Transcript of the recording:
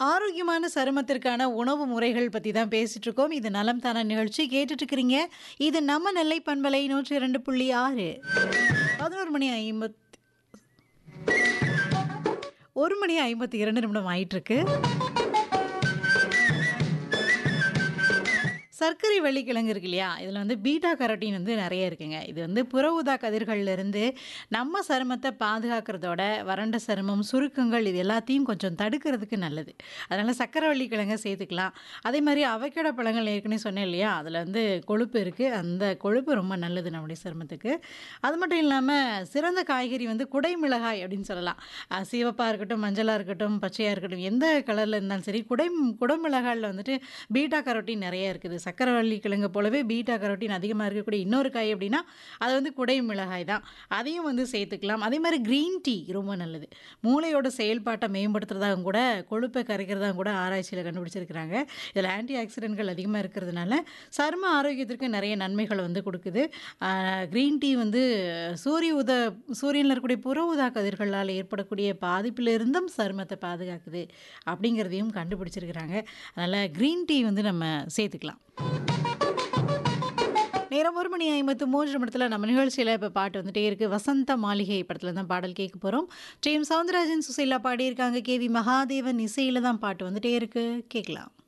ஆரோக்கியமான சருமத்திற்கான உணவு முறைகள் பற்றி தான் பேசிட்டு இருக்கோம் இது நலம் தான நிகழ்ச்சி கேட்டுட்டு இருக்கிறீங்க இது நம்ம நெல்லை பண்பலை நூற்றி இரண்டு புள்ளி ஆறு பதினோரு மணி ஐம்பத் ஒரு மணி ஐம்பத்தி இரண்டு நிமிடம் ஆயிட்டு இருக்கு சர்க்கரை வெள்ளிக்கிழங்கு இருக்கு இல்லையா இதில் வந்து பீட்டா கரோட்டின் வந்து நிறைய இருக்குங்க இது வந்து புற ஊதா கதிர்கள்ல இருந்து நம்ம சருமத்தை பாதுகாக்கிறதோட வறண்ட சருமம் சுருக்கங்கள் இது எல்லாத்தையும் கொஞ்சம் தடுக்கிறதுக்கு நல்லது அதனால் சர்க்கரை வெள்ளிக்கிழங்கை சேர்த்துக்கலாம் அதே மாதிரி அவக்கடை பழங்கள் ஏற்கனவே சொன்னேன் இல்லையா அதில் வந்து கொழுப்பு இருக்குது அந்த கொழுப்பு ரொம்ப நல்லது நம்முடைய சருமத்துக்கு அது மட்டும் இல்லாமல் சிறந்த காய்கறி வந்து குடை மிளகாய் அப்படின்னு சொல்லலாம் அஹ் சிவப்பாக இருக்கட்டும் மஞ்சளாக இருக்கட்டும் பச்சையாக இருக்கட்டும் எந்த கலரில் இருந்தாலும் சரி குடை குடமிளகாயில் வந்துட்டு பீட்டா கரோட்டின் நிறைய இருக்குது சக்கரவள்ளி கிழங்கு போலவே பீட்டா கரோட்டின் அதிகமாக இருக்கக்கூடிய இன்னொரு காய் அப்படின்னா அது வந்து குடை மிளகாய் தான் அதையும் வந்து சேர்த்துக்கலாம் அதே மாதிரி க்ரீன் டீ ரொம்ப நல்லது மூளையோட செயல்பாட்டை மேம்படுத்துறதாகவும் கூட கொழுப்பை கரைக்கிறதாகவும் கூட ஆராய்ச்சியில் கண்டுபிடிச்சிருக்கிறாங்க இதில் ஆன்டி ஆக்சிடென்ட்கள் அதிகமாக இருக்கிறதுனால சரும ஆரோக்கியத்திற்கு நிறைய நன்மைகள் வந்து கொடுக்குது க்ரீன் டீ வந்து சூரிய உத சூரியனில் இருக்கக்கூடிய புற ஊதா கதிர்களால் ஏற்படக்கூடிய பாதிப்பிலிருந்தும் சருமத்தை பாதுகாக்குது அப்படிங்கிறதையும் கண்டுபிடிச்சிருக்கிறாங்க அதனால் க்ரீன் டீ வந்து நம்ம சேர்த்துக்கலாம் நேரம் ஒரு மணி ஐம்பத்து மூன்று நிமிடத்தில் நம்ம நிகழ்ச்சியில் இப்போ பாட்டு வந்துட்டே இருக்குது வசந்த மாளிகை படத்தில் தான் பாடல் கேட்க போகிறோம் டி எம் சவுந்தரராஜன் சுசீலா பாடியிருக்காங்க கே வி மகாதேவன் இசையில் தான் பாட்டு வந்துட்டே இருக்குது கேட்கலாம்